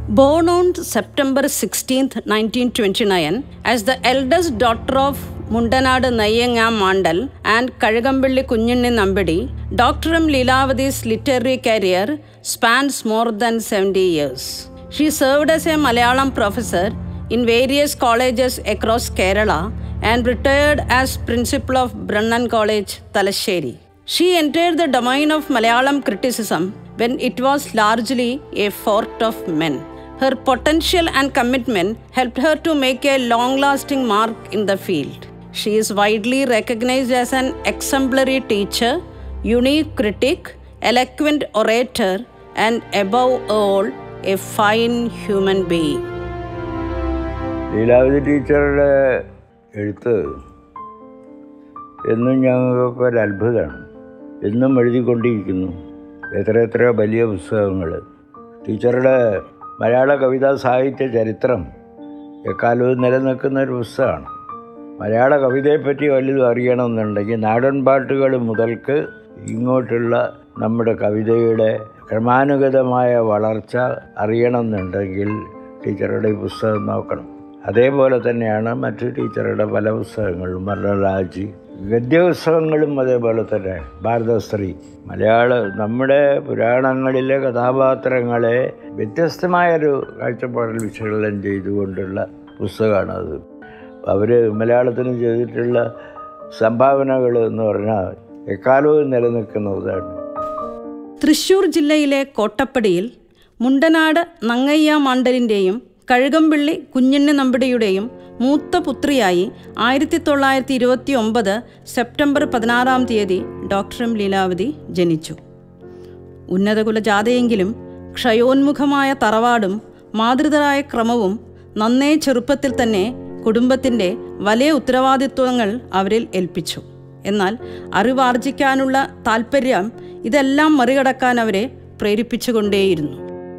Born on September 16, 1929, as the eldest daughter of Mundanad Nayyanga Mandal and Kazhagambilli Kunjinni Nambidi, Dr. M. Leelavadi's literary career spans more than 70 years. She served as a Malayalam professor in various colleges across Kerala and retired as principal of Brannan College, Talasheri. She entered the domain of Malayalam criticism when it was largely a fort of men. Her potential and commitment helped her to make a long lasting mark in the field. She is widely recognized as an exemplary teacher, unique critic, eloquent orator, and above all, a fine human being. Leelavathi ടീച്ചറുടെ എഴുത്ത് എന്നും ഞങ്ങൾക്ക് ഒരു അത്ഭുതമാണ് എന്നും എഴുതിക്കൊണ്ടിരിക്കുന്നു എത്ര എത്ര വലിയ പുസ്തകങ്ങൾ ടീച്ചറുടെ മലയാള കവിതാ സാഹിത്യ ചരിത്രം എക്കാലവും നിലനിൽക്കുന്ന ഒരു പുസ്തകമാണ് മലയാള കവിതയെപ്പറ്റി വല്ലതും അറിയണമെന്നുണ്ടെങ്കിൽ നാടൻ പാട്ടുകൾ മുതൽക്ക് ഇങ്ങോട്ടുള്ള നമ്മുടെ കവിതയുടെ ക്രമാനുഗതമായ വളർച്ച അറിയണമെന്നുണ്ടെങ്കിൽ ടീച്ചറുടെ ഈ പുസ്തകം നോക്കണം അതേപോലെ തന്നെയാണ് മറ്റു ടീച്ചറുടെ പല പുസ്തകങ്ങളും മരണരാജി ഗദ്യപുസ്തകങ്ങളും അതേപോലെ തന്നെ ഭാരതശ്രീ മലയാള നമ്മുടെ പുരാണങ്ങളിലെ കഥാപാത്രങ്ങളെ വ്യത്യസ്തമായൊരു കാഴ്ചപ്പാടിൽ വിശകലനം ചെയ്തുകൊണ്ടുള്ള പുസ്തകമാണത് അവർ മലയാളത്തിന് ചെയ്തിട്ടുള്ള സംഭാവനകൾ എന്ന് പറഞ്ഞാൽ എക്കാലവും നിലനിൽക്കുന്നതാണ് തൃശൂർ ജില്ലയിലെ കോട്ടപ്പടിയിൽ മുണ്ടനാട് നങ്ങയ്യ മാണ്ടലിൻ്റെയും കഴുകംപള്ളി കുഞ്ഞണ്ണി നമ്പിടിയുടെയും മൂത്ത പുത്രിയായി ആയിരത്തി തൊള്ളായിരത്തി ഇരുപത്തി ഒമ്പത് സെപ്റ്റംബർ പതിനാറാം തീയതി ഡോക്ടർ എം ലീലാവതി ജനിച്ചു ഉന്നതകുല ജാതയെങ്കിലും ക്ഷയോന്മുഖമായ തറവാടും മാതൃതരായ ക്രമവും നന്നേ ചെറുപ്പത്തിൽ തന്നെ കുടുംബത്തിൻ്റെ വലിയ ഉത്തരവാദിത്വങ്ങൾ അവരിൽ ഏൽപ്പിച്ചു എന്നാൽ അറിവാർജിക്കാനുള്ള താല്പര്യം ഇതെല്ലാം മറികടക്കാൻ അവരെ പ്രേരിപ്പിച്ചുകൊണ്ടേയിരുന്നു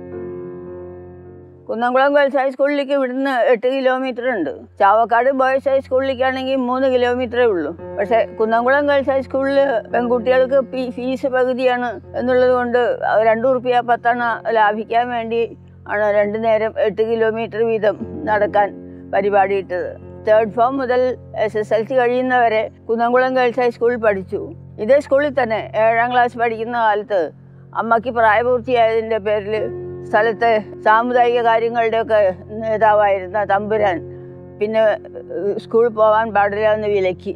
കുന്നംകുളം ഗേൾസ് ഹൈസ്കൂളിലേക്ക് ഇവിടുന്ന് എട്ട് കിലോമീറ്റർ ഉണ്ട് ചാവക്കാട് ബോയ്സ് ഹൈസ്കൂളിലേക്കാണെങ്കിൽ മൂന്ന് കിലോമീറ്ററേ ഉള്ളൂ പക്ഷേ കുന്നംകുളം ഗേൾസ് ഹൈസ്കൂളിൽ പെൺകുട്ടികൾക്ക് ഫീ- ഫീസ് പകുതിയാണ് എന്നുള്ളത് കൊണ്ട് രണ്ടു റുപ്യ പത്തെണ്ണ ലാഭിക്കാൻ വേണ്ടി ആണ് രണ്ടു നേരം എട്ട് കിലോമീറ്റർ വീതം നടക്കാൻ പരിപാടി ഇട്ടത് തേർഡ് ഫോം മുതൽ എസ് എസ് എൽ സി കഴിയുന്നവരെ കുന്നംകുളം ഗേൾസ് ഹൈസ്കൂളിൽ പഠിച്ചു ഇതേ സ്കൂളിൽ തന്നെ ഏഴാം ക്ലാസ് പഠിക്കുന്ന കാലത്ത് അമ്മയ്ക്ക് പ്രായപൂർത്തിയായതിൻ്റെ പേരിൽ സ്ഥലത്തെ സാമുദായിക കാര്യങ്ങളുടെയൊക്കെ നേതാവായിരുന്ന തമ്പുരാൻ പിന്നെ ഏഹ്, സ്കൂളിൽ പോകാൻ പാടില്ല എന്ന് വിലക്കി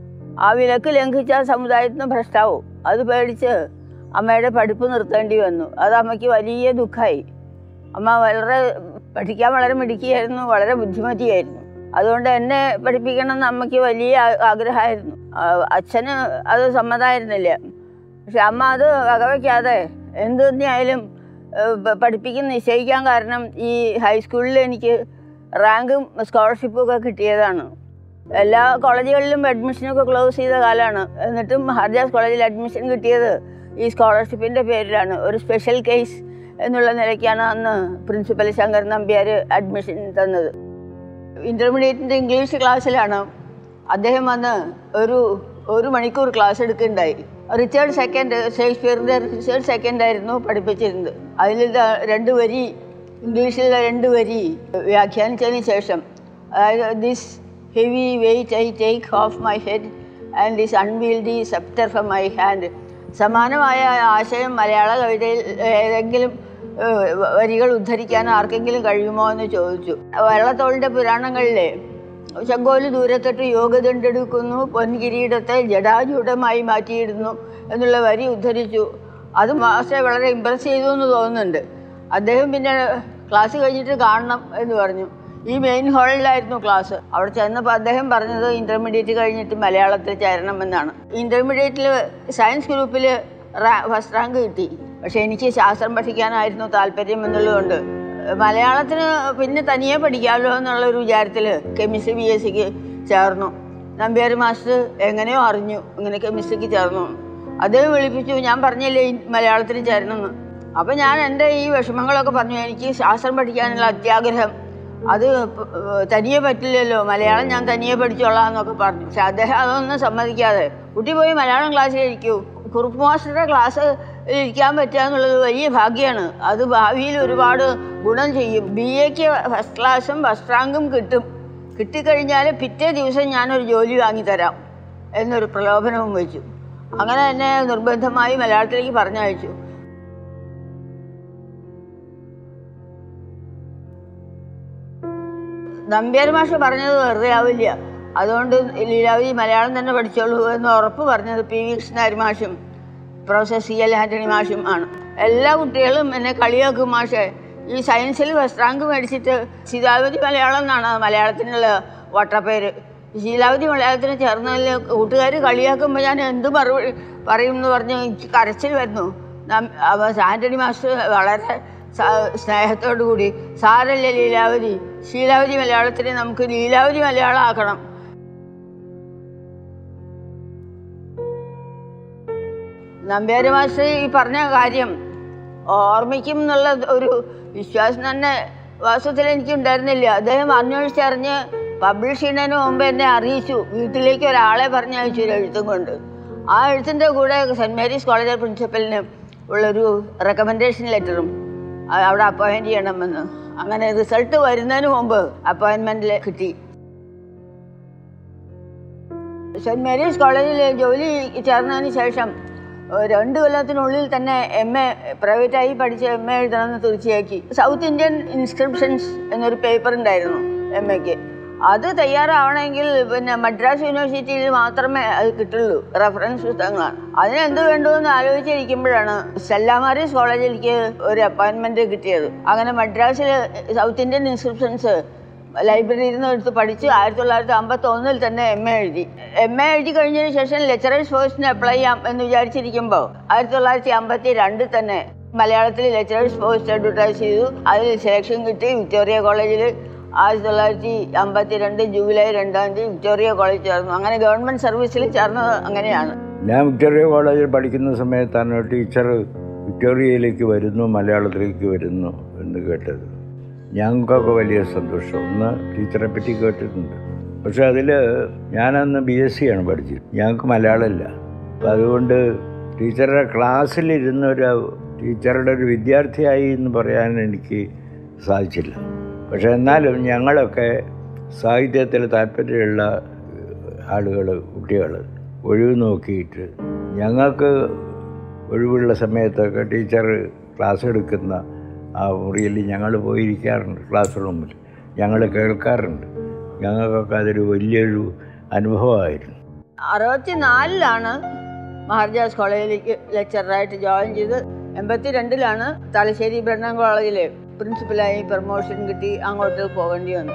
ആ വിലക്ക് ലംഘിച്ച സമുദായത്തിന് ഭ്രഷ്ടാവും അത് പേടിച്ച് അമ്മയുടെ പഠിപ്പ് നിർത്തേണ്ടി വന്നു അത് അമ്മയ്ക്ക് വലിയ ദുഃഖമായി അമ്മ വളരെ പഠിക്കാൻ വളരെ മിടുക്കിയായിരുന്നു വളരെ ബുദ്ധിമതിയായിരുന്നു അതുകൊണ്ട് എന്നെ പഠിപ്പിക്കണം എന്ന് അമ്മയ്ക്ക് വലിയ ആ- ആഗ്രഹമായിരുന്നു ആ, അച്ഛന് അത് സമ്മതമായിരുന്നില്ല പക്ഷെ അമ്മ അത് വകവയ്ക്കാതെ എന്ത് തന്നെയായാലും ഏഹ്, പ- പഠിപ്പിക്കാൻ നിശ്ചയിക്കാൻ കാരണം ഈ ഹൈസ്കൂളിൽ എനിക്ക് റാങ്കും സ്കോളർഷിപ്പും ഒക്കെ കിട്ടിയതാണ് എല്ലാ കോളേജുകളിലും അഡ്മിഷനൊക്കെ ക്ലോസ് ചെയ്ത കാലമാണ് എന്നിട്ടും മഹാരാജാസ് കോളേജിൽ അഡ്മിഷൻ കിട്ടിയത് ഈ സ്കോളർഷിപ്പിൻ്റെ പേരിലാണ് ഒരു സ്പെഷ്യൽ കേസ് എന്നുള്ള നിലയ്ക്കാണ് അന്ന് പ്രിൻസിപ്പൽ ശങ്കർ നമ്പ്യാർ അഡ്മിഷൻ തന്നത് ഇൻ്റർമീഡിയറ്റിൻ്റെ ഇംഗ്ലീഷ് ക്ലാസ്സിലാണ് അദ്ദേഹം വന്ന് ഒരു ഒരു മണിക്കൂർ ക്ലാസ് എടുക്കുകയുണ്ടായി റിച്ചേർഡ് സെക്കൻഡ് ഷേക്സ്പിയറിൻ്റെ റിച്ചേർഡ് സെക്കൻഡ് ആയിരുന്നു പഠിപ്പിച്ചിരുന്നത് അതിൽ ദാ രണ്ട് വരി ഇംഗ്ലീഷിലെ രണ്ട് വരി വ്യാഖ്യാനിച്ചതിന് ശേഷം അതായത് this heavy weight I take off my head and this unwieldy sceptre from my hand സമാനമായ ആശയം മലയാള കവിതയിൽ ഏതെങ്കിലും ഏഹ്, വരികൾ ഉദ്ധരിക്കാൻ ആർക്കെങ്കിലും കഴിയുമോ എന്ന് ചോദിച്ചു വള്ളത്തോളിൻ്റെ പുരാണങ്ങളിലെ ചെങ്കോല് ദൂരത്തിട്ട് യോഗദണ്ഡെടുക്കുന്നു പൊൻകിരീടത്തെ ജടാജൂഢമായി മാറ്റിയിടുന്നു എന്നുള്ള വരി ഉദ്ധരിച്ചു അത് മാസ്റ്ററെ വളരെ ഇമ്പ്രസ് ചെയ്തു എന്ന് തോന്നുന്നുണ്ട് അദ്ദേഹം പിന്നെ ക്ലാസ് കഴിഞ്ഞിട്ട് കാണണം എന്ന് പറഞ്ഞു ഈ മെയിൻ ഹാളിലായിരുന്നു ക്ലാസ് അവിടെ ചെന്നപ്പോൾ അദ്ദേഹം പറഞ്ഞത് ഇൻ്റർമീഡിയറ്റ് കഴിഞ്ഞിട്ട് മലയാളത്തിൽ ചേരണമെന്നാണ് ഇൻ്റർമീഡിയറ്റിൽ സയൻസ് ഗ്രൂപ്പിൽ ഫസ്റ്റ് റാങ്ക് കിട്ടി പക്ഷേ എനിക്ക് ശാസ്ത്രം പഠിക്കാനായിരുന്നു താല്പര്യം എന്നുള്ളതുകൊണ്ട് മലയാളത്തിന് പിന്നെ തനിയെ പഠിക്കാമല്ലോ എന്നുള്ള ഒരു വിചാരത്തിൽ കെമിസ്ട്രി ബി എസ് സിക്ക് ചേർന്നു നമ്പ്യാർ മാസ്റ്റർ എങ്ങനെയോ അറിഞ്ഞു ഇങ്ങനെ കെമിസ്ട്രിക്ക് ചേർന്നു അദ്ദേഹം വിളിപ്പിച്ചു ഞാൻ പറഞ്ഞില്ലേ ഈ മലയാളത്തിന് ചേരണമെന്ന് അപ്പം ഞാൻ എൻ്റെ ഈ വിഷമങ്ങളൊക്കെ പറഞ്ഞു എനിക്ക് ശാസ്ത്രം പഠിക്കാനുള്ള അത്യാഗ്രഹം അത് പ- ഏഹ് തനിയെ പറ്റില്ലല്ലോ മലയാളം ഞാൻ തനിയെ പഠിച്ചോളാം എന്നൊക്കെ പറഞ്ഞു പക്ഷെ അദ്ദേഹം അതൊന്നും സമ്മതിക്കാതെ കുട്ടി പോയി മലയാളം ക്ലാസ്സിൽ ഇരിക്കൂ കുറുപ്പ് മാസ്റ്ററുടെ ക്ലാസ് ഇരിക്കാൻ പറ്റുക എന്നുള്ളത് വലിയ ഭാഗ്യമാണ് അത് ഭാവിയിൽ ഒരുപാട് ഗുണം ചെയ്യും ബി എക്ക് ഫസ്റ്റ് ക്ലാസ്സും ഫസ്റ്റ് റാങ്കും കിട്ടും കിട്ടിക്കഴിഞ്ഞാൽ പിറ്റേ ദിവസം ഞാനൊരു ജോലി വാങ്ങിത്തരാം എന്നൊരു പ്രലോഭനവും വെച്ചു അങ്ങനെ തന്നെ നിർബന്ധമായി മലയാളത്തിലേക്ക് പറഞ്ഞയച്ചു നമ്പ്യാർ മാഷ് പറഞ്ഞത് വെറുതെ ആവില്ല അതുകൊണ്ട് ലീലാവതി മലയാളം തന്നെ പഠിച്ചോളൂ എന്ന് ഉറപ്പ് പറഞ്ഞത് പി വി കൃഷ്ണാരി മാഷും പ്രൊഫസർ സി എൽ ആൻ്റണി മാഷും ആണ് എല്ലാ കുട്ടികളും എന്നെ കളിയാക്കും മാഷെ ഈ സയൻസിൽ ഫസ്റ്റ് റാങ്ക് മേടിച്ചിട്ട് ശീലാവതി മലയാളം എന്നാണ് മലയാളത്തിനുള്ള വട്ടപ്പേര് ശീലാവതി മലയാളത്തിന് ചേർന്നതിൽ കൂട്ടുകാർ കളിയാക്കുമ്പോൾ ഞാൻ എന്ത് മറുപടി പറയും എന്ന് പറഞ്ഞ് എനിക്ക് കരച്ചിൽ വരുന്നു നം- അവ ആൻ്റണി മാസ്റ്റർ വളരെ സ- സ്നേഹത്തോടു കൂടി സാരല്ലേ ലീലാവതി ശീലാവതി മലയാളത്തിന് നമുക്ക് ലീലാവതി മലയാളം ആക്കണം നമ്പ്യാര് മാസ്റ്റർ ഈ പറഞ്ഞ കാര്യം ഓർമ്മിക്കും എന്നുള്ള ഒരു വിശ്വാസം തന്നെ വാസ്തവത്തിൽ എനിക്ക് ഉണ്ടായിരുന്നില്ല അദ്ദേഹം അന്വേഷിച്ചറിഞ്ഞ് പബ്ലിഷ് ചെയ്യുന്നതിന് മുമ്പ് എന്നെ അറിയിച്ചു വീട്ടിലേക്ക് ഒരാളെ പറഞ്ഞയച്ചു ഒരു എഴുത്തും കൊണ്ട് ആ എഴുത്തിൻ്റെ കൂടെ സെൻറ് മേരീസ് കോളേജ് പ്രിൻസിപ്പലിന് ഉള്ളൊരു റെക്കമെൻഡേഷൻ ലെറ്ററും അ- അവിടെ അപ്പോയിൻറ്റ് ചെയ്യണമെന്ന് അങ്ങനെ റിസൾട്ട് വരുന്നതിന് മുമ്പ് അപ്പോയിൻമെൻറ്റിൽ കിട്ടി സെൻറ് മേരീസ് കോളേജിൽ ജോലി ചേർന്നതിന് ശേഷം ഏഹ് രണ്ട് കൊല്ലത്തിനുള്ളിൽ തന്നെ എം എ പ്രൈവറ്റായി പഠിച്ച് എം എ എഴുതണമെന്ന് തീർച്ചയാക്കി സൗത്ത് ഇന്ത്യൻ ഇൻസ്ക്രിപ്ഷൻസ് എന്നൊരു പേപ്പർ ഉണ്ടായിരുന്നു എം എക്ക് അത് തയ്യാറാവണമെങ്കിൽ പിന്നെ മദ്രാസ് യൂണിവേഴ്സിറ്റിയിൽ മാത്രമേ അത് കിട്ടുള്ളൂ റെഫറൻസ് പുസ്തകങ്ങളാണ് അതിന് എന്ത് വേണ്ടുമെന്ന് ആലോചിച്ചിരിക്കുമ്പോഴാണ് സെല്ലാമാരീസ് കോളേജിലേക്ക് ഒരു അപ്പോയിൻമെൻറ്റ് കിട്ടിയത് അങ്ങനെ മദ്രാസിൽ സൗത്ത് ഇന്ത്യൻ ഇൻസ്ക്രിപ്ഷൻസ് ലൈബ്രറിയിൽ നിന്ന് എടുത്ത് പഠിച്ച് ആയിരത്തി തൊള്ളായിരത്തി അമ്പത്തി ഒന്നിൽ തന്നെ എം എ എഴുതി എം എ എഴുതി കഴിഞ്ഞതിന് ശേഷം ലെക്ചറേഴ്സ് പോസ്റ്റിന് അപ്ലൈ ചെയ്യാം എന്ന് വിചാരിച്ചിരിക്കുമ്പോൾ ആയിരത്തി തൊള്ളായിരത്തി അമ്പത്തി രണ്ടിൽ തന്നെ മലയാളത്തിൽ ലെക്ചറേഴ്സ് പോസ്റ്റ് അഡ്വർട്ടൈസ് ചെയ്തു അതിൽ സെലക്ഷൻ കിട്ടി വിക്ടോറിയ കോളേജിൽ ആയിരത്തി തൊള്ളായിരത്തി അമ്പത്തി രണ്ട് ജൂലൈ രണ്ടാം തീയതി വിക്ടോറിയ കോളേജ് ചേർന്നു അങ്ങനെ ഗവൺമെൻറ് സർവീസിൽ ചേർന്നത് അങ്ങനെയാണ് ഞാൻ വിക്ടോറിയ കോളേജിൽ പഠിക്കുന്ന സമയത്താണ് ടീച്ചർ വിക്ടോറിയയിലേക്ക് വരുന്നു മലയാളത്തിലേക്ക് വരുന്നു എന്ന് കേട്ടത് ഞങ്ങൾക്കൊക്കെ വലിയ സന്തോഷം ഒന്ന് ടീച്ചറെ പറ്റി കേട്ടിട്ടുണ്ട് പക്ഷെ അതിൽ ഞാനന്ന് ബി എസ് സി ആണ് പഠിച്ചത് ഞങ്ങൾക്ക് മലയാളമില്ല അപ്പം അതുകൊണ്ട് ടീച്ചറുടെ ക്ലാസ്സിലിരുന്ന ഒരു ടീച്ചറുടെ ഒരു വിദ്യാർത്ഥിയായി എന്ന് പറയാൻ എനിക്ക് സാധിച്ചില്ല പക്ഷെ എന്നാലും ഞങ്ങളൊക്കെ സാഹിത്യത്തിൽ താല്പര്യമുള്ള ആളുകൾ കുട്ടികൾ ഒഴിവ് നോക്കിയിട്ട് ഞങ്ങൾക്ക് ഒഴിവുള്ള സമയത്തൊക്കെ ടീച്ചർ ക്ലാസ് എടുക്കുന്ന ആ മുറിയിൽ ഞങ്ങൾ പോയിരിക്കാറുണ്ട് ക്ലാസ് റൂമിൽ ഞങ്ങൾ കേൾക്കാറുണ്ട് ഞങ്ങൾക്കൊക്കെ അതൊരു വലിയൊരു അനുഭവമായിരുന്നു അറുപത്തി നാലിലാണ് മഹാരാജാസ് കോളേജിലേക്ക് ലെക്ചറായിട്ട് ജോയിൻ ചെയ്ത് എൺപത്തി രണ്ടിലാണ് തലശ്ശേരി ബ്രണ്ണൻ കോളേജിൽ പ്രിൻസിപ്പലായി പ്രൊമോഷൻ കിട്ടി അങ്ങോട്ട് പോകേണ്ടി വന്നു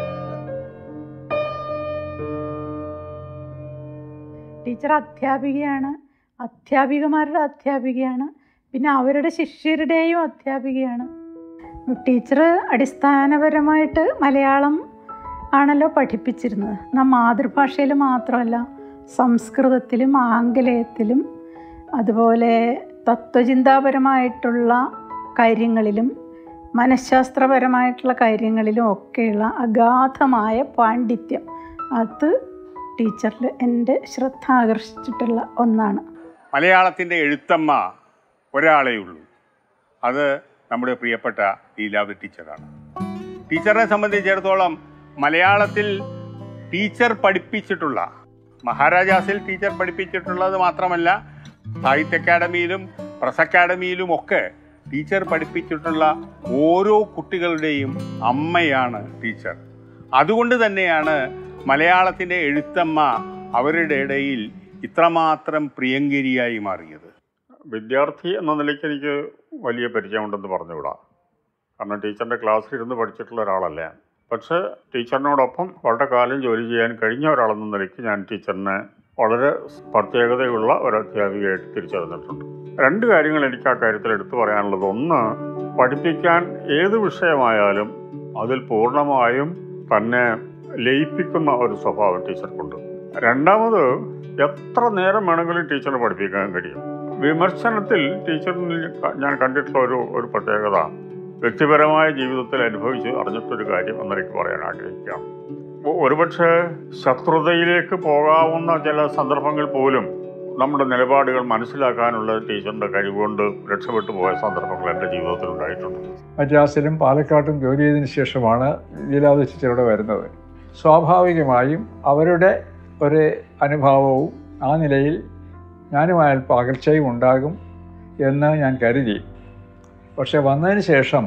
ടീച്ചർ അധ്യാപികയാണ് അധ്യാപികമാരുടെ അധ്യാപികയാണ് പിന്നെ അവരുടെ ശിഷ്യരുടെയും അധ്യാപികയാണ് ടീച്ചർ അടിസ്ഥാനപരമായിട്ട് മലയാളം ആണല്ലോ പഠിപ്പിച്ചിരുന്നത് നാം മാതൃഭാഷയിൽ മാത്രമല്ല സംസ്കൃതത്തിലും ആംഗലേയത്തിലും അതുപോലെ തത്വചിന്താപരമായിട്ടുള്ള കാര്യങ്ങളിലും മനഃശാസ്ത്രപരമായിട്ടുള്ള കാര്യങ്ങളിലും ഒക്കെയുള്ള അഗാധമായ പാണ്ഡിത്യം അത് ടീച്ചറിൽ എൻ്റെ ശ്രദ്ധ ആകർഷിച്ചിട്ടുള്ള ഒന്നാണ് മലയാളത്തിൻ്റെ എഴുത്തമ്മ ഒരാളേ ഉള്ളൂ അത് നമ്മുടെ പ്രിയപ്പെട്ട ലീലാവതി ടീച്ചറാണ് ടീച്ചറിനെ സംബന്ധിച്ചിടത്തോളം മലയാളത്തിൽ ടീച്ചർ പഠിപ്പിച്ചിട്ടുള്ള മഹാരാജാസിൽ ടീച്ചർ പഠിപ്പിച്ചിട്ടുള്ളത് മാത്രമല്ല സാഹിത്യ അക്കാദമിയിലും പ്രസ് അക്കാദമിയിലും ഒക്കെ ടീച്ചർ പഠിപ്പിച്ചിട്ടുള്ള ഓരോ കുട്ടികളുടെയും അമ്മയാണ് ടീച്ചർ അതുകൊണ്ട് തന്നെയാണ് മലയാളത്തിൻ്റെ എഴുത്തമ്മ അവരുടെ ഇടയിൽ ഇത്രമാത്രം പ്രിയങ്കരിയായി മാറിയത് വിദ്യാർത്ഥി എന്ന നിലയ്ക്ക് എനിക്ക് വലിയ പരിചയമുണ്ടെന്ന് പറഞ്ഞുകൂടാ കാരണം ടീച്ചറിൻ്റെ ക്ലാസ്സിൽ ഇരുന്ന് പഠിച്ചിട്ടുള്ള ഒരാളല്ല ഞാൻ. പക്ഷേ ടീച്ചറിനോടൊപ്പം വളരെ കാലം ജോലി ചെയ്യാൻ കഴിഞ്ഞ ഒരാളെന്ന നിലയ്ക്ക് ഞാൻ ടീച്ചറിനെ വളരെ പ്രത്യേകതയുള്ള ഒരു അധ്യാപികയായിട്ട് തിരിച്ചറിഞ്ഞിട്ടുണ്ട് രണ്ട് കാര്യങ്ങൾ എനിക്ക് ആ കാര്യത്തിൽ എടുത്തു പറയാനുള്ളത് ഒന്ന് പഠിപ്പിക്കാൻ ഏത് വിഷയമായാലും അതിൽ പൂർണ്ണമായും തന്നെ ലയിപ്പിക്കുന്ന ഒരു സ്വഭാവം ടീച്ചർക്കുണ്ട് രണ്ടാമത് എത്ര നേരം വേണമെങ്കിലും ടീച്ചറിന് പഠിപ്പിക്കാൻ കഴിയും വിമർശനത്തിൽ ടീച്ചറിന് ഞാൻ കണ്ടിട്ടുള്ള ഒരു ഒരു പ്രത്യേകത വ്യക്തിപരമായ ജീവിതത്തിൽ അനുഭവിച്ച് അറിഞ്ഞിട്ടൊരു കാര്യം എന്നെനിക്ക് പറയാൻ ആഗ്രഹിക്കാം ഒ- ഒരുപക്ഷെ ശത്രുതയിലേക്ക് പോകാവുന്ന ചില സന്ദർഭങ്ങൾ പോലും നമ്മുടെ നിലപാടുകൾ മനസ്സിലാക്കാനുള്ള ടീച്ചറിൻ്റെ കഴിവുകൊണ്ട് രക്ഷപ്പെട്ടു പോയ സന്ദർഭങ്ങൾ എൻ്റെ ജീവിതത്തിൽ ഉണ്ടായിട്ടുണ്ട് മദ്രാസിലും പാലക്കാട്ടും ജോലി ചെയ്തതിന് ശേഷമാണ് ലീലാവതി ടീച്ചറുടെ വരുന്നത് സ്വാഭാവികമായും അവരുടെ ഒരു അനുഭാവവും ആ നിലയിൽ ഞാനുമായ അല്പം അകൽച്ചയും ഉണ്ടാകും എന്ന് ഞാൻ കരുതി പക്ഷെ വന്നതിന് ശേഷം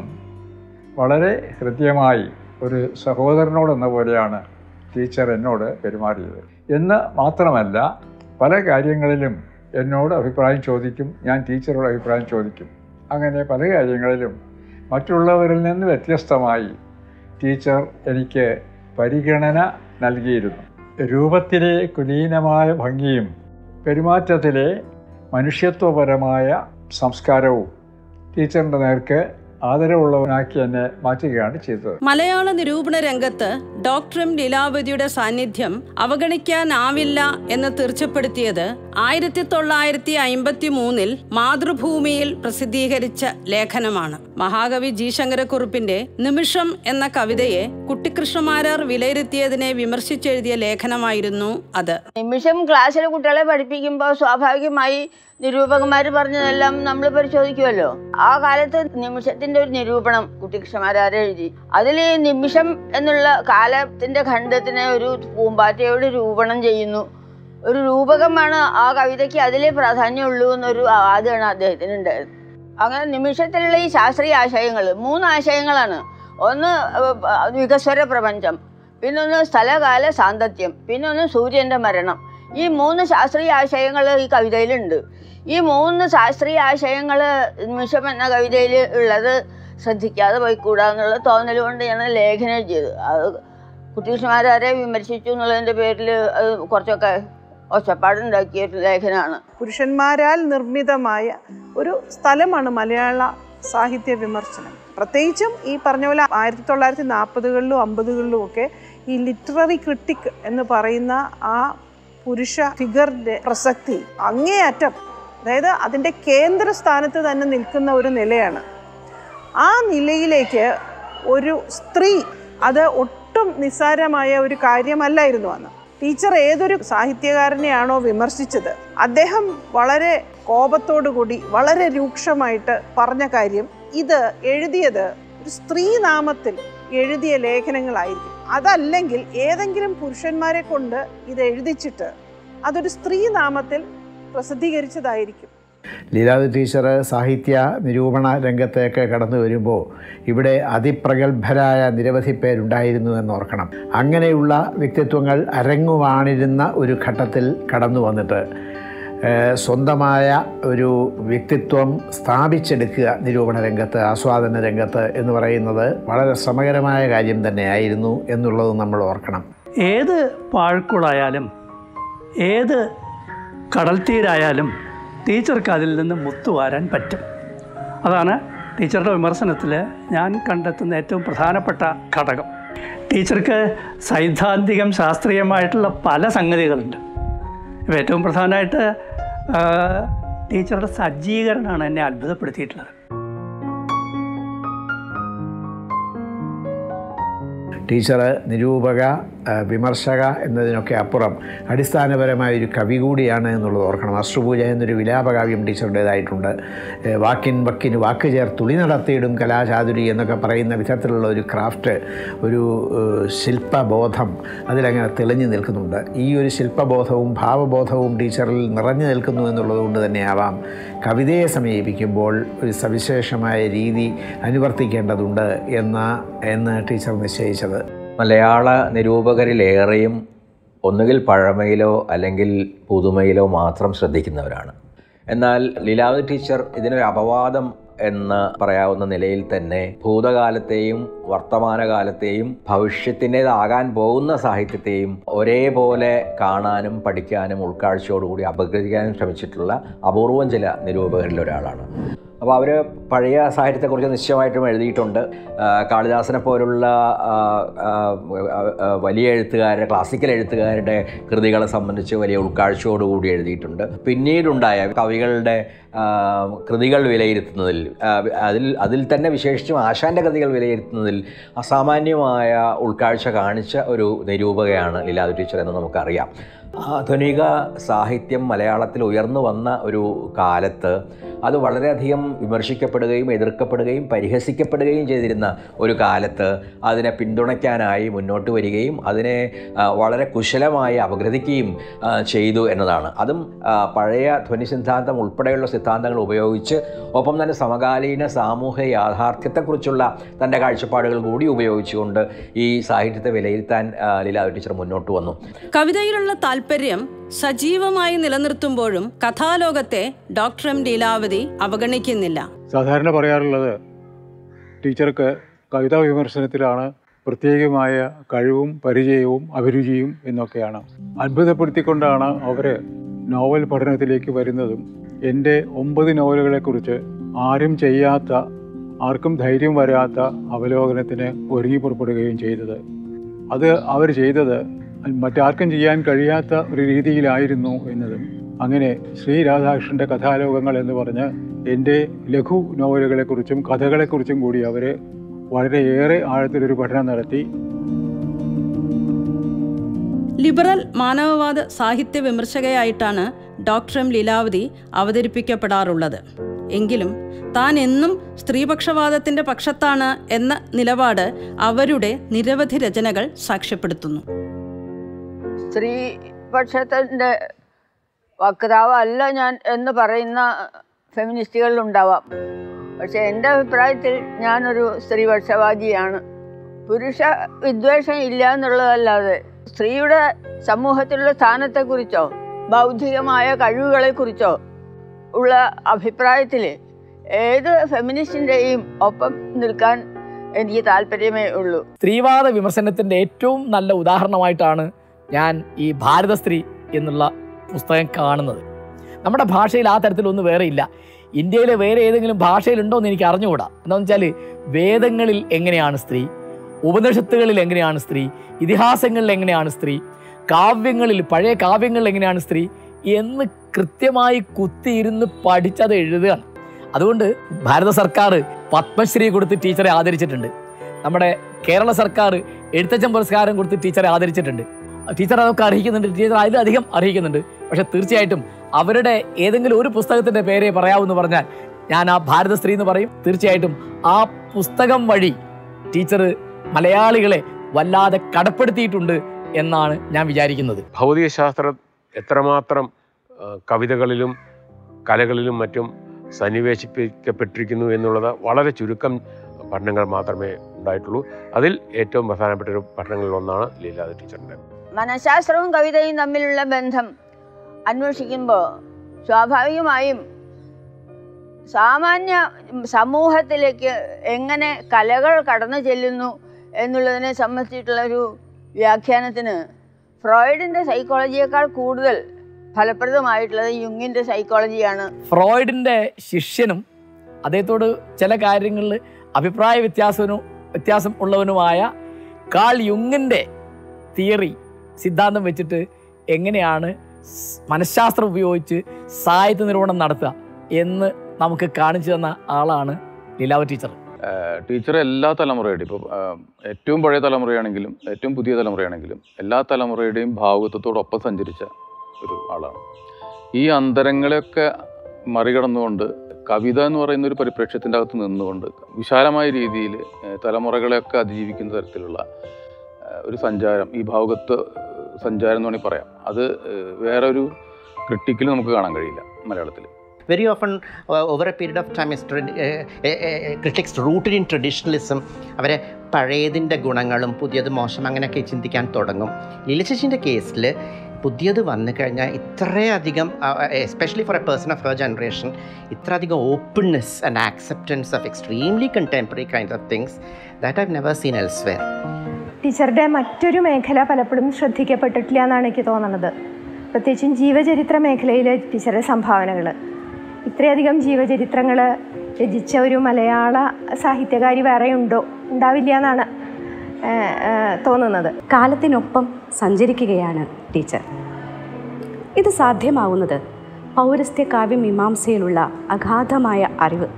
വളരെ ഹൃദ്യമായി ഒരു സഹോദരനോടെന്ന പോലെയാണ് ടീച്ചർ എന്നോട് പെരുമാറിയത് എന്ന് മാത്രമല്ല പല കാര്യങ്ങളിലും എന്നോട് അഭിപ്രായം ചോദിക്കും ഞാൻ ടീച്ചറോട് അഭിപ്രായം ചോദിക്കും അങ്ങനെ പല കാര്യങ്ങളിലും മറ്റുള്ളവരിൽ നിന്ന് വ്യത്യസ്തമായി ടീച്ചർ എനിക്ക് പരിഗണന നൽകിയിരുന്നു രൂപത്തിലെ കുലീനമായ ഭംഗിയും പെരുമാറ്റത്തിലെ മനുഷ്യത്വപരമായ സംസ്കാരവും ടീച്ചറിൻ്റെ നേർക്ക് ആദരവുള്ളവനാക്കി എന്നെ മാറ്റുകയാണ് ചെയ്തത് മലയാള നിരൂപണ രംഗത്ത് ഡോക്ടർ എം ലീലാവതിയുടെ സാന്നിധ്യം അവഗണിക്കാനാവില്ല എന്ന് തീർച്ചപ്പെടുത്തിയത് ആയിരത്തി തൊള്ളായിരത്തി അയിമ്പത്തി മൂന്നിൽ മാതൃഭൂമിയിൽ പ്രസിദ്ധീകരിച്ച ലേഖനമാണ് മഹാകവി ജി ശങ്കരക്കുറുപ്പിന്റെ നിമിഷം എന്ന കവിതയെ കുട്ടിക്കൃഷ്ണമാരാർ വിലയിരുത്തിയതിനെ വിമർശിച്ചെഴുതിയ ലേഖനമായിരുന്നു അത് നിമിഷം ക്ലാസ്സിലെ കുട്ടികളെ പഠിപ്പിക്കുമ്പോൾ സ്വാഭാവികമായി നിരൂപകന്മാർ പറഞ്ഞതെല്ലാം നമ്മൾ പരിശോധിക്കുമല്ലോ ആ കാലത്ത് നിമിഷത്തിന്റെ ഒരു നിരൂപണം കുട്ടികൃഷ്ണമാരാരെ എഴുതി അതിൽ ഈ നിമിഷം എന്നുള്ള കാലത്തിന്റെ ഖണ്ഡത്തിനെ ഒരു പൂമ്പാറ്റയോട് രൂപണം ചെയ്യുന്നു ഒരു രൂപകമാണ് ആ കവിതയ്ക്ക് അതിലേ പ്രാധാന്യമുള്ളൂ എന്നൊരു ആദ്യമാണ് അദ്ദേഹത്തിന് ഉണ്ടായത് അങ്ങനെ നിമിഷത്തിലുള്ള ഈ ശാസ്ത്രീയ ആശയങ്ങൾ മൂന്ന് ആശയങ്ങളാണ് ഒന്ന് ഏഹ്, വികസ്വര പ്രപഞ്ചം പിന്നൊന്ന് സ്ഥലകാല സാന്തത്യം പിന്നൊന്ന് സൂര്യൻ്റെ മരണം ഈ മൂന്ന് ശാസ്ത്രീയ ആശയങ്ങൾ ഈ കവിതയിലുണ്ട് ഈ മൂന്ന് ശാസ്ത്രീയ ആശയങ്ങൾ നിമിഷം എന്ന കവിതയിൽ ഉള്ളത് ശ്രദ്ധിക്കാതെ പോയിക്കൂടാ എന്നുള്ള തോന്നൽ കൊണ്ട് ഞാൻ ലേഖനം എഴുതിയത് അത് കുട്ടികൃഷ്ണമാരെ വിമർശിച്ചു എന്നുള്ളതിൻ്റെ പേരിൽ അത് കുറച്ചൊക്കെ ഒച്ചപ്പാടുണ്ടാക്കിയ ഒരു ലേഖനമാണ് പുരുഷന്മാരാൽ നിർമ്മിതമായ ഒരു സ്ഥലമാണ് മലയാള സാഹിത്യ വിമർശനം പ്രത്യേകിച്ചും ഈ പറഞ്ഞ പോലെ ആയിരത്തി തൊള്ളായിരത്തി നാൽപ്പതുകളിലും അമ്പതുകളിലും ഒക്കെ ഈ ലിറ്റററി ക്രിട്ടിക് എന്ന് പറയുന്ന ആ പുരുഷ ഫിഗറിൻ്റെ പ്രസക്തി അങ്ങേയറ്റം അതായത് അതിൻ്റെ കേന്ദ്ര സ്ഥാനത്ത് തന്നെ നിൽക്കുന്ന ഒരു നിലയാണ് ആ നിലയിലേക്ക് ഒരു സ്ത്രീ അത് ഒട്ടും നിസ്സാരമായ ഒരു കാര്യമല്ലായിരുന്നു അന്ന് ടീച്ചർ ഏതൊരു സാഹിത്യകാരനെയാണോ വിമർശിച്ചത് അദ്ദേഹം വളരെ കോപത്തോടു കൂടി വളരെ രൂക്ഷമായിട്ട് പറഞ്ഞ കാര്യം ഇത് എഴുതിയത് ഒരു സ്ത്രീ നാമത്തിൽ എഴുതിയ ലേഖനങ്ങളായിരിക്കും അതല്ലെങ്കിൽ ഏതെങ്കിലും പുരുഷന്മാരെ കൊണ്ട് ഇത് എഴുതിച്ചിട്ട് അതൊരു സ്ത്രീ നാമത്തിൽ പ്രസിദ്ധീകരിച്ചതായിരിക്കും ലീലാവതി ടീച്ചർ സാഹിത്യ നിരൂപണ രംഗത്തേക്ക് കടന്നു വരുമ്പോൾ ഇവിടെ അതിപ്രഗത്ഭരായ നിരവധി പേരുണ്ടായിരുന്നു എന്നോർക്കണം അങ്ങനെയുള്ള വ്യക്തിത്വങ്ങൾ അരങ്ങുവാണിരുന്ന ഒരു ഘട്ടത്തിൽ കടന്നു വന്നിട്ട് ഏഹ്, സ്വന്തമായ ഒരു വ്യക്തിത്വം സ്ഥാപിച്ചെടുക്കുക നിരൂപണ രംഗത്ത് ആസ്വാദന രംഗത്ത് എന്ന് പറയുന്നത് വളരെ ശ്രമകരമായ കാര്യം തന്നെയായിരുന്നു എന്നുള്ളത് നമ്മൾ ഓർക്കണം ഏത് പാഴ്ക്കുളായാലും ഏത് കടൽത്തീരായാലും ടീച്ചർക്ക് അതിൽ നിന്ന് മുത്തുവാരാൻ പറ്റും അതാണ് ടീച്ചറുടെ വിമർശനത്തിൽ ഞാൻ കണ്ടെത്തുന്ന ഏറ്റവും പ്രധാനപ്പെട്ട ഘടകം ടീച്ചർക്ക് സൈദ്ധാന്തികം ശാസ്ത്രീയമായിട്ടുള്ള പല സംഗതികളുണ്ട് ഇപ്പം ഏറ്റവും പ്രധാനമായിട്ട് ആ, ടീച്ചറുടെ സജ്ജീകരണമാണ് എന്നെ അത്ഭുതപ്പെടുത്തിയിട്ടുള്ളത് ടീച്ചർ നിരൂപക ആ, വിമർശക എന്നതിനൊക്കെ അപ്പുറം അടിസ്ഥാനപരമായ ഒരു കവി കൂടിയാണ് എന്നുള്ളത് ഓർക്കണം അശ്രുപൂജ എന്നൊരു വിലാപകാവ്യം ടീച്ചറുടേതായിട്ടുണ്ട് ഏ, വാക്കിൻ വക്കിന് വാക്ക് ചേർ തുളി നടത്തിയിടും കലാചാതുരി എന്നൊക്കെ പറയുന്ന വിധത്തിലുള്ള ഒരു ക്രാഫ്റ്റ് ഒരു ഏ, ശില്പബോധം അതിലങ്ങനെ തെളിഞ്ഞു നിൽക്കുന്നുണ്ട് ഈ ഒരു ശില്പബോധവും ഭാവബോധവും ടീച്ചറിൽ നിറഞ്ഞു നിൽക്കുന്നു എന്നുള്ളത് കൊണ്ട് തന്നെയാവാം കവിതയെ സമീപിക്കുമ്പോൾ ഒരു സവിശേഷമായ രീതി അനുവർത്തിക്കേണ്ടതുണ്ട് എന്ന എന്ന് ടീച്ചർ നിശ്ചയിച്ചത് മലയാള നിരൂപകരിലേറെയും ഒന്നുകിൽ പഴമയിലോ അല്ലെങ്കിൽ പുതുമയിലോ മാത്രം ശ്രദ്ധിക്കുന്നവരാണ് എന്നാൽ ലീലാവതി ടീച്ചർ ഇതിനൊരു അപവാദം എന്ന് പറയാവുന്ന നിലയിൽ തന്നെ ഭൂതകാലത്തെയും വർത്തമാനകാലത്തെയും ഭവിഷ്യത്തിൻ്റെതാകാൻ പോകുന്ന സാഹിത്യത്തെയും ഒരേപോലെ കാണാനും പഠിക്കാനും ഉൾക്കാഴ്ചയോടുകൂടി അപഗ്രഥിക്കാനും ശ്രമിച്ചിട്ടുള്ള അപൂർവം ചില നിരൂപകരിൽ ഒരാളാണ് അപ്പോൾ അവർ പഴയ സാഹിത്യത്തെക്കുറിച്ച് നിശ്ചയമായിട്ടും എഴുതിയിട്ടുണ്ട് ആ, കാളിദാസനെ പോലുള്ള ആ, ആ, ആ, വലിയ എഴുത്തുകാരുടെ ക്ലാസിക്കൽ എഴുത്തുകാരുടെ കൃതികളെ സംബന്ധിച്ച് വലിയ ഉൾക്കാഴ്ചയോടുകൂടി എഴുതിയിട്ടുണ്ട് പിന്നീടുണ്ടായ കവികളുടെ ആ, കൃതികൾ വിലയിരുത്തുന്നതിൽ ആ, അതിൽ അതിൽ തന്നെ വിശേഷിച്ചും ആശാൻ്റെ കൃതികൾ വിലയിരുത്തുന്നതിൽ അസാമാന്യമായ ഉൾക്കാഴ്ച കാണിച്ച ഒരു നിരൂപകയാണ് ലീലാദു ടീച്ചർ എന്ന് നമുക്കറിയാം ആധുനിക സാഹിത്യം മലയാളത്തിൽ ഉയർന്നു വന്ന ഒരു കാലത്ത് അത് വളരെയധികം വിമർശിക്കപ്പെടുകയും എതിർക്കപ്പെടുകയും പരിഹസിക്കപ്പെടുകയും ചെയ്തിരുന്ന ഒരു കാലത്ത് അതിനെ പിന്തുണയ്ക്കാനായി മുന്നോട്ട് വരികയും അതിനെ ആ, വളരെ കുശലമായി അപഗ്രഥിക്കുകയും ആ, ചെയ്തു എന്നതാണ് അതും ആ, പഴയ ധ്വനി സിദ്ധാന്തം ഉൾപ്പെടെയുള്ള സിദ്ധാന്തങ്ങൾ ഉപയോഗിച്ച് ഒപ്പം തന്നെ സമകാലീന സാമൂഹ്യ യാഥാർത്ഥ്യത്തെക്കുറിച്ചുള്ള തൻ്റെ കാഴ്ചപ്പാടുകൾ കൂടി ഉപയോഗിച്ചുകൊണ്ട് ഈ സാഹിത്യത്തെ വിലയിരുത്താൻ ആ, ലീലാവതി ടീച്ചർ മുന്നോട്ട് വന്നു കവിതയിലുള്ള താല്പര്യം സജീവമായി നിലനിർത്തുമ്പോഴും കഥാലോകത്തെ ഡോക്ടർ എം ലീലാവതി അവഗണിക്കുന്നില്ല സാധാരണ പറയാറുള്ളത് ടീച്ചർക്ക് കവിതാ വിമർശനത്തിലാണ് പ്രത്യേകമായ കഴിവും പരിചയവും അഭിരുചിയും എന്നൊക്കെയാണ് അത്ഭുതപ്പെടുത്തിക്കൊണ്ടാണ് അവർ നോവൽ പഠനത്തിലേക്ക് വരുന്നതും എൻ്റെ ഒമ്പത് നോവലുകളെക്കുറിച്ച് ആരും ചെയ്യാത്ത ആർക്കും ധൈര്യം വരാത്ത അവലോകനത്തിന് ഒരുങ്ങി പുറപ്പെടുകയും ചെയ്തത് അത് അവർ ചെയ്തത് മറ്റാർക്കും ചെയ്യാൻ കഴിയാത്ത ഒരു രീതിയിലായിരുന്നു എന്നതും അങ്ങനെ ശ്രീ രാധാകൃഷ്ണൻ്റെ കഥാലോകങ്ങൾ എന്ന് പറഞ്ഞ് എൻ്റെ ലഘു നോവലുകളെക്കുറിച്ചും കഥകളെക്കുറിച്ചും കൂടി അവർ വളരെയേറെ ആഴത്തിലൊരു പഠനം നടത്തി ലിബറൽ മാനവവാദ സാഹിത്യ വിമർശകയായിട്ടാണ് ഡോക്ടർ എം ലീലാവതി അവതരിപ്പിക്കപ്പെടാറുള്ളത് എങ്കിലും താൻ എന്നും സ്ത്രീപക്ഷവാദത്തിന്റെ പക്ഷത്താണ് എന്ന നിലപാട് അവരുടെ നിരവധി രചനകൾ സാക്ഷ്യപ്പെടുത്തുന്നു സ്ത്രീ പക്ഷത്തിൻ്റെ വക്താവല്ല ഞാൻ എന്ന് പറയുന്ന ഫെമിനിസ്റ്റുകളിലുണ്ടാവാം പക്ഷെ എൻ്റെ അഭിപ്രായത്തിൽ ഞാനൊരു സ്ത്രീപക്ഷവാദിയാണ് പുരുഷ വിദ്വേഷം ഇല്ല എന്നുള്ളതല്ലാതെ സ്ത്രീയുടെ സമൂഹത്തിലുള്ള സ്ഥാനത്തെക്കുറിച്ചോ ബൗദ്ധികമായ കഴിവുകളെക്കുറിച്ചോ ഉള്ള അഭിപ്രായത്തിൽ ഏത് ഫെമിനിസ്റ്റിൻ്റെയും ഒപ്പം നിൽക്കാൻ എനിക്ക് താല്പര്യമേ ഉള്ളൂ സ്ത്രീവാദ വിമർശനത്തിൻ്റെ ഏറ്റവും നല്ല ഉദാഹരണമായിട്ടാണ് ഞാൻ ഈ ഭാരത സ്ത്രീ എന്നുള്ള പുസ്തകം കാണുന്നത് നമ്മുടെ ഭാഷയിൽ ആ തരത്തിലൊന്നും വേറെ ഇല്ല ഇന്ത്യയിലെ വേറെ ഏതെങ്കിലും ഭാഷയിലുണ്ടോ എന്ന് എനിക്ക് അറിഞ്ഞുകൂടാ എന്താണെന്ന് വെച്ചാൽ വേദങ്ങളിൽ എങ്ങനെയാണ് സ്ത്രീ ഉപനിഷത്തുകളിൽ എങ്ങനെയാണ് സ്ത്രീ ഇതിഹാസങ്ങളിൽ എങ്ങനെയാണ് സ്ത്രീ കാവ്യങ്ങളിൽ പഴയ കാവ്യങ്ങളിൽ എങ്ങനെയാണ് സ്ത്രീ എന്ന് കൃത്യമായി കുത്തിയിരുന്ന് പഠിച്ചത് എഴുതുകയാണ് അതുകൊണ്ട് ഭാരത സർക്കാർ പത്മശ്രീ കൊടുത്ത് ടീച്ചറെ ആദരിച്ചിട്ടുണ്ട് നമ്മുടെ കേരള സർക്കാർ എഴുത്തച്ഛൻ പുരസ്കാരം കൊടുത്ത് ടീച്ചറെ ആദരിച്ചിട്ടുണ്ട് ടീച്ചർ അതൊക്കെ അർഹിക്കുന്നുണ്ട് ടീച്ചർ അതിലധികം അർഹിക്കുന്നുണ്ട് പക്ഷെ തീർച്ചയായിട്ടും അവരുടെ ഏതെങ്കിലും ഒരു പുസ്തകത്തിന്റെ പേരെ പറയാവെന്ന് പറഞ്ഞാൽ ഞാൻ ആ ഭാരത സ്ത്രീ എന്ന് പറയും തീർച്ചയായിട്ടും ആ പുസ്തകം വഴി ടീച്ചർ മലയാളികളെ വല്ലാതെ കടപ്പെടുത്തിയിട്ടുണ്ട് എന്നാണ് ഞാൻ വിചാരിക്കുന്നത് ഭൗതികശാസ്ത്രം എത്രമാത്രം ആ, കവിതകളിലും കലകളിലും മറ്റും സന്നിവേശിപ്പിക്കപ്പെട്ടിരിക്കുന്നു എന്നുള്ളത് വളരെ ചുരുക്കം പഠനങ്ങൾ മാത്രമേ ഉണ്ടായിട്ടുള്ളൂ അതിൽ ഏറ്റവും പ്രധാനപ്പെട്ട ഒരു പഠനങ്ങളിൽ ഒന്നാണ് ലീലാദ ടീച്ചറിൻ്റെ മനഃശാസ്ത്രവും കവിതയും തമ്മിലുള്ള ബന്ധം അന്വേഷിക്കുമ്പോൾ സ്വാഭാവികമായും സാമാന്യ സമൂഹത്തിലേക്ക് എങ്ങനെ കലകൾ കടന്നു ചെല്ലുന്നു എന്നുള്ളതിനെ സംബന്ധിച്ചിട്ടുള്ള ഒരു വ്യാഖ്യാനത്തിന് ഫ്രോയിഡിൻ്റെ സൈക്കോളജിയേക്കാൾ കൂടുതൽ ഫലപ്രദമായിട്ടുള്ളത് യുങ്ങിൻ്റെ സൈക്കോളജിയാണ് ഫ്രോയിഡിന്റെ ശിഷ്യനും അദ്ദേഹത്തോട് ചില കാര്യങ്ങളിൽ അഭിപ്രായ വ്യത്യാസവനും വ്യത്യാസം ഉള്ളവനുമായ കാൾ യുങ്ങിൻ്റെ തിയറി സിദ്ധാന്തം വെച്ചിട്ട് എങ്ങനെയാണ് സ് മനഃശാസ്ത്രം ഉപയോഗിച്ച് സാഹിത്യ നിർവഹണം നടത്തുക എന്ന് നമുക്ക് കാണിച്ചു തന്ന ആളാണ് ലീലാവ ടീച്ചർ ടീച്ചർ എല്ലാ തലമുറയുടെയും ഇപ്പോൾ ഏറ്റവും പഴയ തലമുറയാണെങ്കിലും ഏറ്റവും പുതിയ തലമുറയാണെങ്കിലും എല്ലാ തലമുറയുടെയും ഭാവുകത്വത്തോടൊപ്പം സഞ്ചരിച്ച ഒരു ആളാണ് ഈ അന്തരങ്ങളെയൊക്കെ മറികടന്നുകൊണ്ട് കവിത എന്ന് പറയുന്ന ഒരു പരിപ്രേക്ഷ്യത്തിൻ്റെ അകത്ത് നിന്നുകൊണ്ട് വിശാലമായ രീതിയിൽ തലമുറകളെയൊക്കെ അതിജീവിക്കുന്ന തരത്തിലുള്ള ഏഹ്, ഒരു സഞ്ചാരം ഈ ഭാവുകത്വ സഞ്ചാരം എന്ന് വേണമെങ്കിൽ പറയാം അത് ഏഹ്, വേറെ ഒരു ക്രിട്ടിക്കൽ നമുക്ക് കാണാൻ കഴിയില്ല മലയാളത്തിൽ very often uh, over a period of time is trad- uh, uh, uh, critics rooted in traditionalism അവരെ പഴയതിൻ്റെ ഗുണങ്ങളും പുതിയത് മോശം അങ്ങനെയൊക്കെ ചിന്തിക്കാൻ തുടങ്ങും ലീലശേഷിൻ്റെ കേസിൽ പുതിയത് വന്നു കഴിഞ്ഞാൽ ഇത്രയധികം especially for a person of her generation ഇത്രയധികം openness and acceptance of extremely contemporary kind of things that I've never seen elsewhere ടീച്ചറുടെ മറ്റൊരു മേഖല പലപ്പോഴും ശ്രദ്ധിക്കപ്പെട്ടിട്ടില്ല എന്നാണ് എനിക്ക് തോന്നുന്നത് പ്രത്യേകിച്ചും ജീവചരിത്ര മേഖലയിലെ ടീച്ചറുടെ സംഭാവനകൾ ഇത്രയധികം ജീവചരിത്രങ്ങൾ രചിച്ച ഒരു മലയാള സാഹിത്യകാരി വേറെ ഉണ്ടോ ഉണ്ടാവില്ല എന്നാണ് ഏഹ്, ഏഹ്, തോന്നുന്നത് കാലത്തിനൊപ്പം സഞ്ചരിക്കുകയാണ് ടീച്ചർ ഇത് സാധ്യമാവുന്നത് പൗരസ്ത്യ കാവ്യമീമാംസയിലുള്ള അഗാധമായ അറിവ്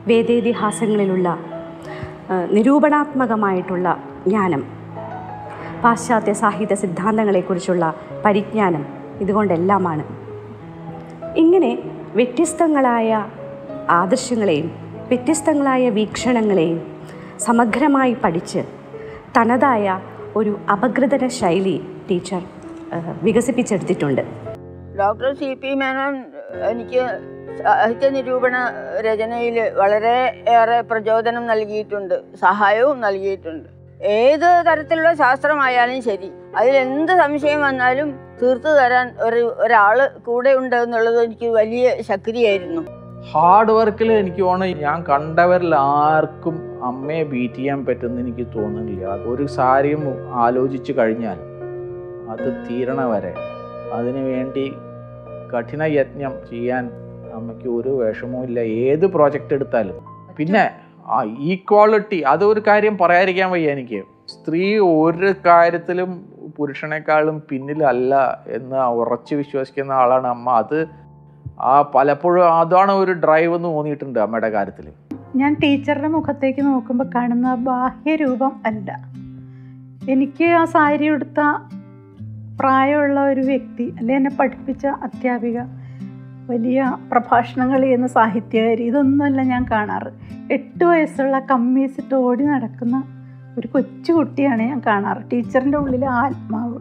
വേദേതിഹാസങ്ങളിലുള്ള ആ, നിരൂപണാത്മകമായിട്ടുള്ള ജ്ഞാനം പാശ്ചാത്യ സാഹിത്യ സിദ്ധാന്തങ്ങളെക്കുറിച്ചുള്ള പരിജ്ഞാനം ഇതുകൊണ്ടെല്ലാമാണ് ഇങ്ങനെ വ്യത്യസ്തങ്ങളായ ആദർശങ്ങളെയും വ്യത്യസ്തങ്ങളായ വീക്ഷണങ്ങളെയും സമഗ്രമായി പഠിച്ച് തനതായ ഒരു അപഗ്രഥന ശൈലി ടീച്ചർ ഏഹ്, വികസിപ്പിച്ചെടുത്തിട്ടുണ്ട് ഡോക്ടർ സി പി മേനോൻ എനിക്ക് സാഹിത്യ നിരൂപണ രചനയിൽ വളരെ ഏറെ പ്രചോദനം നൽകിയിട്ടുണ്ട് സഹായവും നൽകിയിട്ടുണ്ട് ഏത് തരത്തിലുള്ള ശാസ്ത്രമായാലും ശരി അതിൽ എന്ത് സംശയം വന്നാലും തീർത്തു തരാൻ ഒരു ഒരാൾ കൂടെ ഉണ്ട് എന്നുള്ളത് എനിക്ക് വലിയ ശക്തിയായിരുന്നു ഹാർഡ് വർക്കിൽ എനിക്ക് തോന്നുന്നു ഞാൻ കണ്ടവരിൽ ആർക്കും അമ്മയെ ബീറ്റ് ചെയ്യാൻ പറ്റുമെന്ന് എനിക്ക് തോന്നുന്നില്ല ഒരു കാര്യം ആലോചിച്ച് കഴിഞ്ഞാൽ അത് തീരണ വരെ അതിനു വേണ്ടി കഠിന യജ്ഞം ചെയ്യാൻ അമ്മയ്ക്ക് ഒരു വിഷമവും ഇല്ല ഏത് പ്രോജക്റ്റ് എടുത്താലും പിന്നെ ആ ഈക്വാളിറ്റി അതൊരു കാര്യം പറയാതിരിക്കാൻ വയ്യ എനിക്ക് സ്ത്രീ ഒരു കാര്യത്തിലും പുരുഷനേക്കാളും പിന്നിലല്ല എന്ന് ഉറച്ചു വിശ്വസിക്കുന്ന ആളാണ് അമ്മ അത് ആ പലപ്പോഴും അതാണ് ഒരു ഡ്രൈവ് എന്ന് തോന്നിയിട്ടുണ്ട് അമ്മയുടെ കാര്യത്തിൽ ഞാൻ ടീച്ചറുടെ മുഖത്തേക്ക് നോക്കുമ്പോൾ കാണുന്ന ബാഹ്യരൂപം അല്ല എനിക്ക് ആ സാരി ഉടുത്ത പ്രായമുള്ള ഒരു വ്യക്തി അല്ലെ എന്നെ പഠിപ്പിച്ച അധ്യാപിക വലിയ പ്രഭാഷണങ്ങൾ ചെയ്യുന്ന സാഹിത്യകാരി ഇതൊന്നുമല്ല ഞാൻ കാണാറ് എട്ട് വയസ്സുള്ള കമ്മീസിട്ട് ഓടി നടക്കുന്ന ഒരു കൊച്ചു കുട്ടിയാണ് ഞാൻ കാണാറ് ടീച്ചറിൻ്റെ ഉള്ളിലെ ആത്മാവ്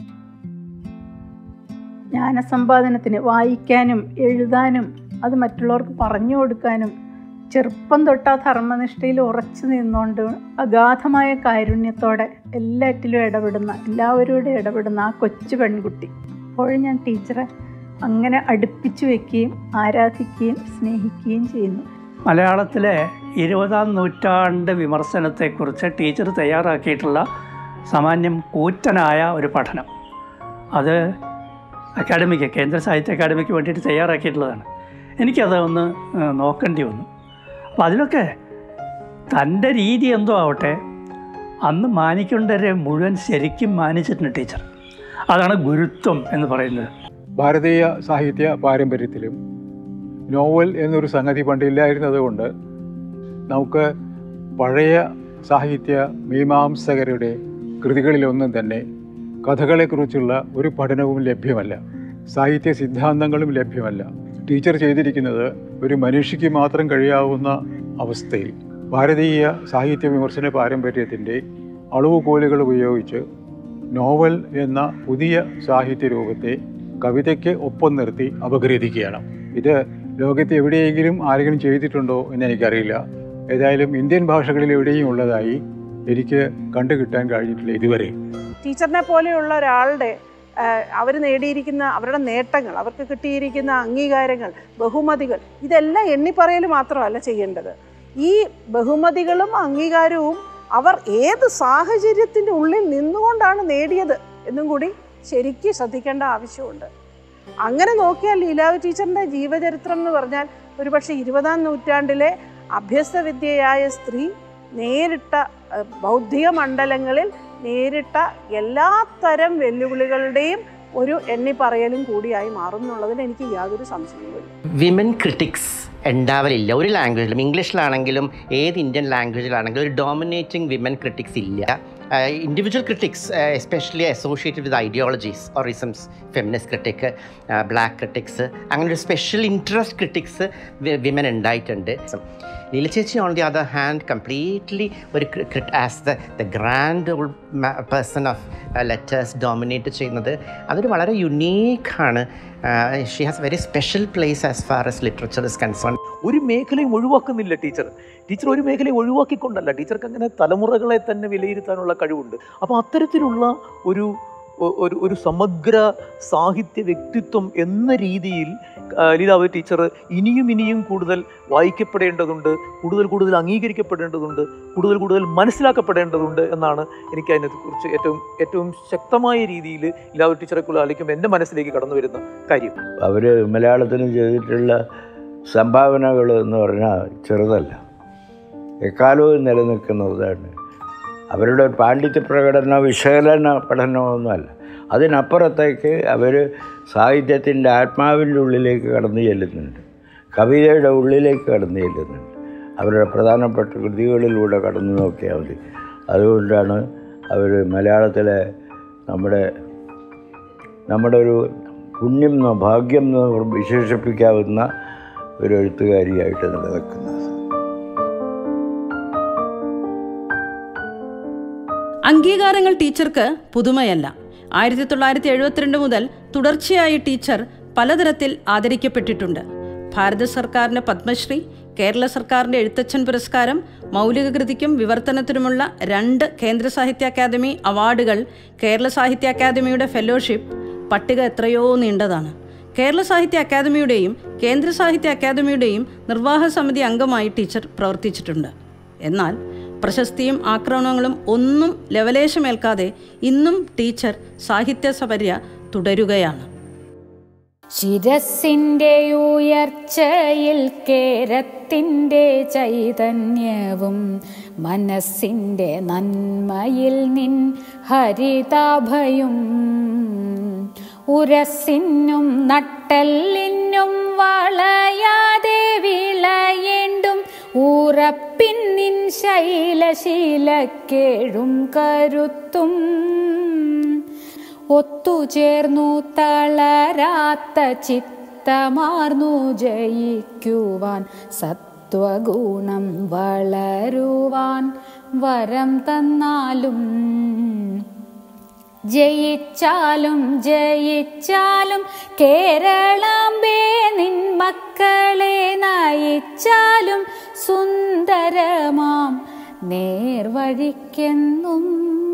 ജ്ഞാനസമ്പാദനത്തിന് വായിക്കാനും എഴുതാനും അത് മറ്റുള്ളവർക്ക് പറഞ്ഞു കൊടുക്കാനും ചെറുപ്പം തൊട്ട് ആ ധർമ്മനിഷ്ഠയിൽ ഉറച്ചു നിന്നുകൊണ്ട് അഗാധമായ കാരുണ്യത്തോടെ എല്ലാറ്റിലും ഇടപെടുന്ന എല്ലാവരോടും ഇടപെടുന്ന ആ കൊച്ചു പെൺകുട്ടി അപ്പോഴും ഞാൻ ടീച്ചറെ അങ്ങനെ അടുപ്പിച്ചു വെക്കുകയും ആരാധിക്കുകയും സ്നേഹിക്കുകയും ചെയ്യുന്നു മലയാളത്തിലെ ഇരുപതാം നൂറ്റാണ്ട് വിമർശനത്തെക്കുറിച്ച് ടീച്ചർ തയ്യാറാക്കിയിട്ടുള്ള സാമാന്യം കൂറ്റനായ ഒരു പഠനം അത് അക്കാഡമിക്ക് കേന്ദ്ര സാഹിത്യ അക്കാഡമിക്ക് വേണ്ടിയിട്ട് തയ്യാറാക്കിയിട്ടുള്ളതാണ് എനിക്കത് ഒന്ന് ഏഹ്, നോക്കേണ്ടി വന്നു അപ്പോൾ അതിലൊക്കെ തൻ്റെ രീതി എന്തോ ആവട്ടെ അന്ന് മാനിക്കേണ്ടവരെ മുഴുവൻ ശരിക്കും മാനിച്ചിട്ടുണ്ട് ടീച്ചർ അതാണ് ഗുരുത്വം എന്ന് പറയുന്നത് ഭാരതീയ സാഹിത്യ പാരമ്പര്യത്തിലും നോവൽ എന്നൊരു സംഗതി പണ്ടില്ലായിരുന്നത് കൊണ്ട് നമുക്ക് പഴയ സാഹിത്യ മീമാംസകരുടെ കൃതികളിലൊന്നും തന്നെ കഥകളെക്കുറിച്ചുള്ള ഒരു പഠനവും ലഭ്യമല്ല സാഹിത്യ സിദ്ധാന്തങ്ങളും ലഭ്യമല്ല ടീച്ചർ ചെയ്തിരിക്കുന്നത് ഒരു മനുഷ്യക്ക് മാത്രം കഴിയാവുന്ന അവസ്ഥയിൽ ഭാരതീയ സാഹിത്യ വിമർശന പാരമ്പര്യത്തിൻ്റെ അളവുകോലുകൾ ഉപയോഗിച്ച് നോവൽ എന്ന പുതിയ സാഹിത്യ രൂപത്തെ കവിതയ്ക്ക് ഒപ്പം നിർത്തി അപഗ്രഥിക്കുകയാണ് ഇത് ലോകത്ത് എവിടെയെങ്കിലും ആരെങ്കിലും ചെയ്തിട്ടുണ്ടോ എന്ന് എനിക്കറിയില്ല ഏതായാലും ഇന്ത്യൻ ഭാഷകളിൽ എവിടെയും ഉള്ളതായി എനിക്ക് കണ്ടുകിട്ടാൻ കഴിഞ്ഞിട്ടില്ല ഇതുവരെ ടീച്ചറിനെ പോലെയുള്ള ഒരാളുടെ അവർ നേടിയിരിക്കുന്ന അവരുടെ നേട്ടങ്ങൾ അവർക്ക് കിട്ടിയിരിക്കുന്ന അംഗീകാരങ്ങൾ ബഹുമതികൾ ഇതെല്ലാം എണ്ണിപ്പറയൽ മാത്രമല്ല ചെയ്യേണ്ടത് ഈ ബഹുമതികളും അംഗീകാരവും അവർ ഏത് സാഹചര്യത്തിൻ്റെ ഉള്ളിൽ നിന്നുകൊണ്ടാണ് നേടിയത് എന്നും കൂടി ശരിക്കും ശ്രദ്ധിക്കേണ്ട ആവശ്യമുണ്ട് അങ്ങനെ നോക്കിയാൽ ലീലാവ് ടീച്ചറിൻ്റെ ജീവചരിത്രം എന്ന് പറഞ്ഞാൽ ഒരുപക്ഷെ ഇരുപതാം നൂറ്റാണ്ടിലെ അഭ്യസ്തവിദ്യയായ സ്ത്രീ നേരിട്ട അഹ്, ബൗദ്ധിക മണ്ഡലങ്ങളിൽ നേരിട്ട എല്ലാ തരം വെല്ലുവിളികളുടെയും ഒരു എണ്ണിപ്പറയലും കൂടിയായി മാറുന്നുള്ളതിന് എനിക്ക് യാതൊരു സംശയവുമില്ല വിമൻ ക്രിട്ടിക്സ് ഉണ്ടാവലില്ല ഒരു ലാംഗ്വേജിലും ഇംഗ്ലീഷിലാണെങ്കിലും ഏത് ഇന്ത്യൻ ലാംഗ്വേജിലാണെങ്കിലും ഒരു ഡോമിനേറ്റിംഗ് വിമൻ ക്രിട്ടിക്സ് ഇല്ല individual critics especially associated with ideologies or isms feminist critic black critics അങ്ങനെ ഒരു സ്പെഷ്യൽ ഇൻട്രസ്റ്റ് ക്രിട്ടിക്സ് വിമൻ ഉണ്ടായിട്ടുണ്ട് ലീല ചേച്ചി on the other hand completely ഒരു as the the grand person of letters dominate ചെയ്യുന്നത് അതൊരു വളരെ യുണീക്കാണ് she has very special place as far as literature is concern ഒരു മേഖലയും ഒഴിവാക്കുന്നില്ല ടീച്ചർ ടീച്ചർ ഒരു മേഖലയെ ഒഴിവാക്കിക്കൊണ്ടല്ല ടീച്ചർക്ക് അങ്ങനെ തലമുറകളെ തന്നെ വിലയിരുത്താനുള്ള കഴിവുണ്ട് അപ്പോൾ അത്തരത്തിലുള്ള ഒരു ഒ- ഒരു ഒരു സമഗ്ര സാഹിത്യ വ്യക്തിത്വം എന്ന രീതിയിൽ ആ, ലീലാവതി ടീച്ചർ ഇനിയും ഇനിയും കൂടുതൽ വായിക്കപ്പെടേണ്ടതുണ്ട് കൂടുതൽ കൂടുതൽ അംഗീകരിക്കപ്പെടേണ്ടതുണ്ട് കൂടുതൽ കൂടുതൽ മനസ്സിലാക്കപ്പെടേണ്ടതുണ്ട് എന്നാണ് എനിക്ക് അതിനെക്കുറിച്ച് ഏറ്റവും ഏറ്റവും ശക്തമായ രീതിയിൽ ലീലാവതി ടീച്ചറെക്കുള്ള ആലോചിക്കുമ്പോൾ എൻ്റെ മനസ്സിലേക്ക് കടന്നു വരുന്ന കാര്യം അവർ മലയാളത്തിന് ചെയ്തിട്ടുള്ള സംഭാവനകൾ എന്ന് പറഞ്ഞാൽ ചെറുതല്ല എക്കാലവും നിലനിൽക്കുന്നതാണ് അവരുടെ പാണ്ഡിത്യ പ്രകടന വിശകലന പഠനമൊന്നുമല്ല അതിനപ്പുറത്തേക്ക് അവർ സാഹിത്യത്തിൻ്റെ ആത്മാവിൻ്റെ ഉള്ളിലേക്ക് കടന്നു ചെല്ലുന്നുണ്ട് കവിതയുടെ ഉള്ളിലേക്ക് കടന്നു ചെല്ലുന്നുണ്ട് അവരുടെ പ്രധാനപ്പെട്ട കൃതികളിലൂടെ കടന്നു നോക്കിയാൽ മതി അതുകൊണ്ടാണ് അവർ മലയാളത്തിലെ നമ്മുടെ നമ്മുടെ ഒരു പുണ്യം എന്നോ ഭാഗ്യം എന്നോ വിശേഷിപ്പിക്കാവുന്ന ഒരു എഴുത്തുകാരിയായിട്ട് നിലനിൽക്കുന്നത് അംഗീകാരങ്ങൾ ടീച്ചർക്ക് പുതുമയല്ല ആയിരത്തി തൊള്ളായിരത്തി എഴുപത്തിരണ്ട് മുതൽ തുടർച്ചയായി ടീച്ചർ പലതരത്തിൽ ആദരിക്കപ്പെട്ടിട്ടുണ്ട് ഭാരത സർക്കാരിൻ്റെ പത്മശ്രീ കേരള സർക്കാരിൻ്റെ എഴുത്തച്ഛൻ പുരസ്കാരം മൗലിക കൃതിക്കും വിവർത്തനത്തിനുമുള്ള രണ്ട് കേന്ദ്ര സാഹിത്യ അക്കാദമി അവാർഡുകൾ കേരള സാഹിത്യ അക്കാദമിയുടെ ഫെലോഷിപ്പ് പട്ടിക എത്രയോ നീണ്ടതാണ് കേരള സാഹിത്യ അക്കാദമിയുടെയും കേന്ദ്ര സാഹിത്യ അക്കാദമിയുടെയും നിർവാഹ സമിതി അംഗമായി ടീച്ചർ പ്രവർത്തിച്ചിട്ടുണ്ട് എന്നാൽ പ്രശസ്തിയും ആക്രമണങ്ങളും ഒന്നും ലവലേശമേൽക്കാതെ ഇന്നും ടീച്ചർ സാഹിത്യ സപര്യ തുടരുകയാണ് ശിരസിൻ്റെ ഉയർച്ചയിൽ കേരത്തിൻ്റെ ചൈതന്യവും മനസ്സിൻ്റെ നന്മയിൽ നിൻ ഹരിതാഭയും ഉരസിനും നട്ടെല്ലിനും വളയാതെ വിളയേണ്ടും ഉറപ്പിൻ നിൻ ശൈലശീലക്കേഴും കരുത്തും ഒത്തുചേർന്നു തളരാത്ത ചിത്തമാർന്നു ജയിക്കുവാൻ സത്വഗുണം വളരുവാൻ വരം തന്നാലും ജയിച്ചാലും ജയിച്ചാലും കേരളാമ്പേ നിൻ മക്കളെ നയിച്ചാലും സുന്ദരമാം നേർവഴിക്കെന്നും